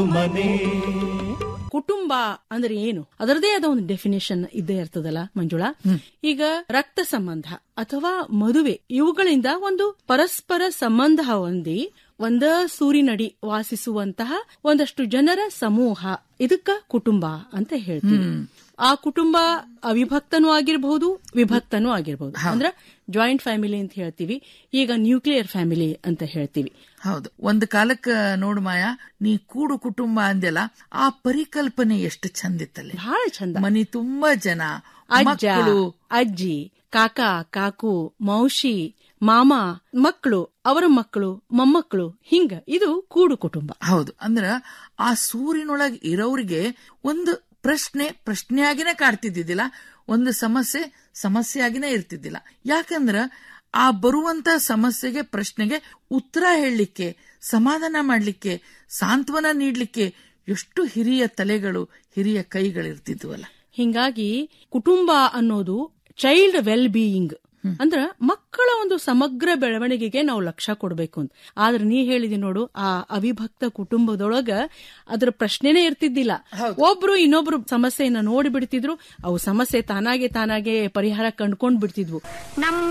ಮನೆ ಕುಟುಂಬ ಅಂದ್ರೆ ಏನು ಅದರದೇ ಆದ ಒಂದು ಡೆಫಿನೇಷನ್ ಇದ್ದೇ ಇರ್ತದಲ್ಲ ಮಂಜುಳಾ ಈಗ ರಕ್ತ ಸಂಬಂಧ ಅಥವಾ ಮದುವೆ ಇವುಗಳಿಂದ ಒಂದು ಪರಸ್ಪರ ಸಂಬಂಧ ಹೊಂದಿ ಒಂದ ಸೂರಿನಡಿ ವಾಸಿಸುವಂತಹ ಒಂದಷ್ಟು ಜನರ ಸಮೂಹ ಇದಕ್ಕ ಕುಟುಂಬ ಅಂತ ಹೇಳ್ತೀವಿ ಆ ಕುಟುಂಬ ಅವಿಭಕ್ತನೂ ಆಗಿರಬಹುದು ವಿಭಕ್ತನೂ ಆಗಿರಬಹುದು ಅಂದ್ರೆ ಜಾಯಿಂಟ್ ಫ್ಯಾಮಿಲಿ ಅಂತ ಹೇಳ್ತೀವಿ ಈಗ ನ್ಯೂಕ್ಲಿಯರ್ ಫ್ಯಾಮಿಲಿ ಅಂತ ಹೇಳ್ತೀವಿ ಹೌದು ಒಂದ್ ಕಾಲಕ್ಕ ನೋಡು ಮಾಯಾ ನೀ ಕೂಡು ಕುಟುಂಬ ಅಂದೆಲ್ಲ ಆ ಪರಿಕಲ್ಪನೆ ಎಷ್ಟು ಚಂದಿತ್ತಲ್ಲಿ ಬಹಳ ಚಂದ ಮನಿ ತುಂಬಾ ಜನ ಅಜ್ಜ ಮಕ್ಕಳು ಅಜ್ಜಿ ಕಾಕ ಕಾಕು ಮೌಶಿ ಮಾಮ ಮಕ್ಕಳು ಅವರ ಮಕ್ಕಳು ಮೊಮ್ಮಕ್ಕಳು ಹಿಂಗ ಇದು ಕೂಡು ಕುಟುಂಬ ಹೌದು ಅಂದ್ರ ಆ ಸೂರಿನೊಳಗ್ ಇರೋರಿಗೆ ಒಂದು ಪ್ರಶ್ನೆ ಪ್ರಶ್ನೆಯಾಗಿನೇ ಕಾಡ್ತಿದ್ದಿದ್ದಿಲ್ಲ ಒಂದು ಸಮಸ್ಯೆ ಸಮಸ್ಯೆಯಾಗಿನೇ ಇರ್ತಿದ್ದಿಲ್ಲ ಯಾಕಂದ್ರ ಆ ಬರುವಂತ ಸಮಸ್ಯೆಗೆ ಪ್ರಶ್ನೆಗೆ ಉತ್ತರ ಹೇಳಲಿಕ್ಕೆ ಸಮಾಧಾನ ಮಾಡ್ಲಿಕ್ಕೆ ಸಾಂತ್ವನ ನೀಡ್ಲಿಕ್ಕೆ ಎಷ್ಟು ಹಿರಿಯ ತಲೆಗಳು ಹಿರಿಯ ಕೈಗಳಿರ್ತಿದ್ವಲ್ಲ ಹಿಂಗಾಗಿ ಕುಟುಂಬ ಅನ್ನೋದು ಚೈಲ್ಡ್ ವೆಲ್ ಬೀಯಿಂಗ್ ಅಂದ್ರ ಮಕ್ಕಳ ಒಂದು ಸಮಗ್ರ ಬೆಳವಣಿಗೆಗೆ ನಾವು ಲಕ್ಷ್ಯ ಕೊಡಬೇಕು ಅಂತ ಆದ್ರೆ ನೀ ಹೇಳಿದಿ ನೋಡು ಆ ಅವಿಭಕ್ತ ಕುಟುಂಬದೊಳಗ ಅದ್ರ ಪ್ರಶ್ನೆನೇ ಇರ್ತಿದ್ದಿಲ್ಲ ಒಬ್ರು ಇನ್ನೊಬ್ರು ಸಮಸ್ಯೆಯನ್ನ ನೋಡಿ ಬಿಡ್ತಿದ್ರು ಅವು ಸಮಸ್ಯೆ ತಾನಾಗೆ ತಾನಾಗೆ ಪರಿಹಾರ ಕಂಡ್ಕೊಂಡ್ ಬಿಡ್ತಿದ್ವು ನಮ್ಮ